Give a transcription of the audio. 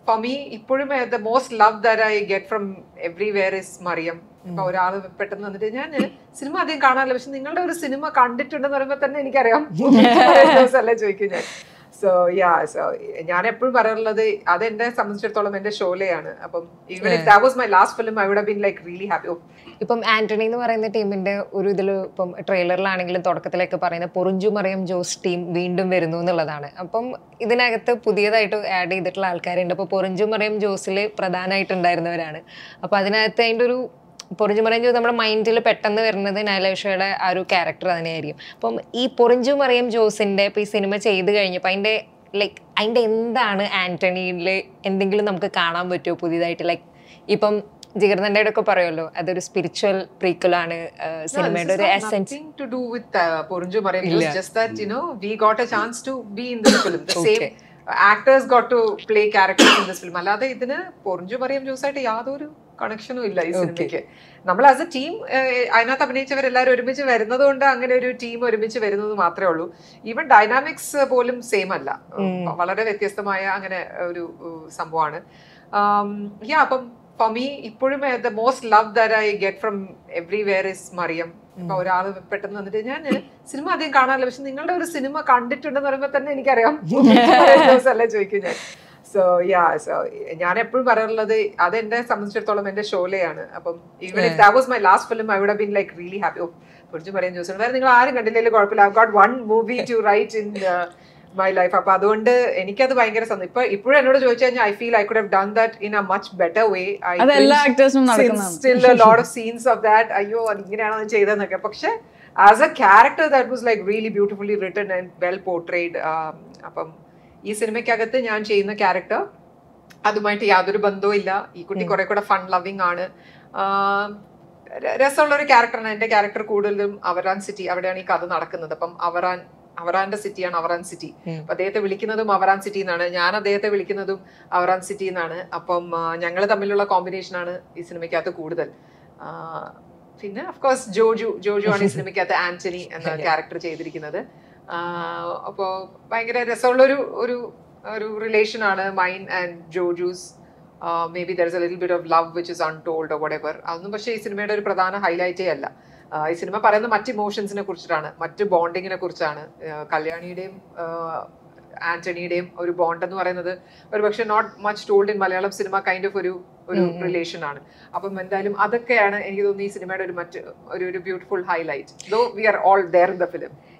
Four me ഇപ്പോഴും the most love that I get from everywhere is Mariyam ഇപ്പൊ ഒരാൾ പെട്ടെന്ന് വന്നിട്ട് ഞാൻ സിനിമ അധികം കാണാറില്ല പക്ഷെ നിങ്ങളുടെ ഒരു സിനിമ കണ്ടിട്ടുണ്ടെന്ന് പറയുമ്പോൾ തന്നെ എനിക്കറിയാം അല്ലേ ചോദിക്കും ഞാൻ സോ യാ സോ ഞാൻ എപ്പോഴും പറയാറുള്ളത് അത് എന്നെ സംബന്ധിച്ചിടത്തോളം എന്റെ ഷോലെയാണ് അപ്പം even if that was my last film I would been like really happy ഇപ്പം ആന്റണി എന്ന് പറയുന്ന ടീമിന്റെ ഒരു ഇതിൽ ഇപ്പം ട്രെയിലറിലാണെങ്കിലും തുടക്കത്തിലൊക്കെ പറയുന്ന പൊറിഞ്ചു മറിയം ജോസ് ടീം വീണ്ടും വരുന്നു എന്നുള്ളതാണ് അപ്പം ഇതിനകത്ത് പുതിയതായിട്ട് ആഡ് ചെയ്തിട്ടുള്ള ആൾക്കാരുണ്ട് അപ്പോൾ പൊറിഞ്ചു മറിയം ജോസിൽ പ്രധാനമായിട്ടുണ്ടായിരുന്നവരാണ് അപ്പോൾ അതിനകത്ത് അതിൻ്റെ ഒരു പൊറിഞ്ചു മറിയം ജോസ് നമ്മുടെ മൈൻഡിൽ പെട്ടെന്ന് വരുന്നത് നൈലേഷയുടെ ആ ഒരു ക്യാരക്ടർ തന്നെയായിരിക്കും അപ്പം ഈ പൊറിഞ്ചു മറിയം ജോസിന്റെ ഇപ്പം ഈ സിനിമ ചെയ്ത് കഴിഞ്ഞപ്പോൾ അതിൻ്റെ ലൈക്ക് അതിൻ്റെ എന്താണ് ആന്റണിയിൽ എന്തെങ്കിലും നമുക്ക് കാണാൻ പറ്റുമോ പുതിയതായിട്ട് ലൈക്ക് ഇപ്പം ജിഗർദണ്ഡയുടെ ഒക്കെ പറയുമല്ലോ അതൊരു സ്പിരിച്വൽ പ്രീക്വലാണ് സിനിമയുടെ ഒരു essence nothing to do with uh, Porunju Mariam. It was just that you know we got a chance to be in this film. The same Okay. actors got to play characters in this film. അല്ലാതെ ഇതിന് പൊറിഞ്ചു മറിയം ജോസായിട്ട് യാതൊരു കണക്ഷനും ഇല്ല ഈ സിനിമയ്ക്ക് നമ്മൾ as A team അതിനകത്ത് അഭിനയിച്ചവരെല്ലാവരും ഒരുമിച്ച് വരുന്നത് കൊണ്ട് അങ്ങനെ ഒരു ടീം ഒരുമിച്ച് വരുന്നത് മാത്രമേ ഉള്ളൂ ഈവൻ ഡൈനാമിക്സ് പോലും സെയിം അല്ല വളരെ വ്യത്യസ്തമായ അങ്ങനെ ഒരു uh, സംഭവമാണ് യാ അപ്പം ഫോർ മീ ഇപ്പോഴും the most love that I get from everywhere is Mariyam ഇപ്പൊ ഒരാൾ പെട്ടെന്ന് വന്നിട്ട് ഞാൻ സിനിമ അധികം കാണാറില്ല പക്ഷെ നിങ്ങളുടെ ഒരു സിനിമ കണ്ടിട്ടുണ്ടെന്ന് പറയുമ്പോൾ തന്നെ എനിക്കറിയാം അല്ലേ ചോദിക്കും ഞാൻ സോ യാ സോ ഞാൻ എപ്പോഴും പറയാറുള്ളത് അത് എന്നെ സംബന്ധിച്ചിടത്തോളം എന്റെ ഷോലെയാണ് അപ്പം even if that was my last film I would been like really happy കുറിച്ച് പറയാൻ ചോദിച്ചു വേറെ നിങ്ങൾ ആരും കണ്ടില്ലെങ്കിൽ കുഴപ്പമില്ല I got one movie to write in my life അപ്പൊ അതുകൊണ്ട് എനിക്കത് ഭയങ്കര സന്തോഷം ഇപ്പൊ ഇപ്പോഴും എന്നോട് ചോദിച്ചു കഴിഞ്ഞാൽ I feel I could have done that in a much better way അത് എല്ലാ actors-നും നടക്കുന്നതാണ്. Still lot of scenes of that അയ്യോ അത് ഇങ്ങനെയാണോ അത് ചെയ്തതെന്നൊക്കെ പക്ഷെ as a character that was like really beautifully written and well portrayed അപ്പം ഈ സിനിമയ്ക്കകത്ത് ഞാൻ ചെയ്യുന്ന ക്യാരക്ടർ അതുമായിട്ട് യാതൊരു ബന്ധവും ഇല്ല ഈ കുട്ടി കുറെ കൂടെ ഫൺ ലവിങ് ആണ് ആം, ര- രസമുള്ള ഒരു ക്യാരക്ടറാണ് എന്റെ ക്യാരക്ടർ കൂടുതലും അവറാൻ സിറ്റി അവിടെയാണ് ഈ കഥ നടക്കുന്നത് അപ്പം അവറാൻ അവറാന്റെ സിറ്റിയാണ് അവറാൻ സിറ്റി അപ്പൊ അദ്ദേഹത്തെ വിളിക്കുന്നതും അവറാൻ സിറ്റി എന്നാണ് ഞാൻ അദ്ദേഹത്തെ വിളിക്കുന്നതും അവറാൻ സിറ്റി എന്നാണ് അപ്പം ഞങ്ങൾ തമ്മിലുള്ള കോമ്പിനേഷൻ ആണ് ഈ സിനിമയ്ക്കകത്ത് കൂടുതൽ ആ, പിന്നെ അഫ്കോഴ്സ് ജോജു ജോജു ആണ് ഈ സിനിമയ്ക്കകത്ത് ആന്റണി എന്ന ക്യാരക്ടർ ചെയ്തിരിക്കുന്നത് അപ്പോ ഭയങ്കര രസമുള്ള ഒരു ഒരു ഒരു റിലേഷൻ ആണ് mine and Joju's maybe there is a little bit of love which is untold or whatever അതൊന്നും പക്ഷേ ഈ സിനിമയുടെ ഒരു പ്രധാന ഹൈലൈറ്റേ അല്ല ആ, ഈ സിനിമ പറയുന്നത് മറ്റ് ഇമോഷൻസിനെ കുറിച്ചിട്ടാണ് മറ്റ് ബോണ്ടിങ്ങിനെ കുറിച്ചാണ് ആ, കല്യാണിയുടെയും ആ, ആന്റണിയുടെയും ഒരു ബോണ്ട് എന്ന് പറയുന്നത് ഒരു പക്ഷെ not much told in Malayalam cinema kind of ഒരു ഒരു റിലേഷൻ ആണ് അപ്പം എന്തായാലും അതൊക്കെയാണ് എനിക്ക് തോന്നുന്നു ഈ സിനിമയുടെ ഒരു മറ്റ് ഒരു ഒരു beautiful highlight though we are all there in the film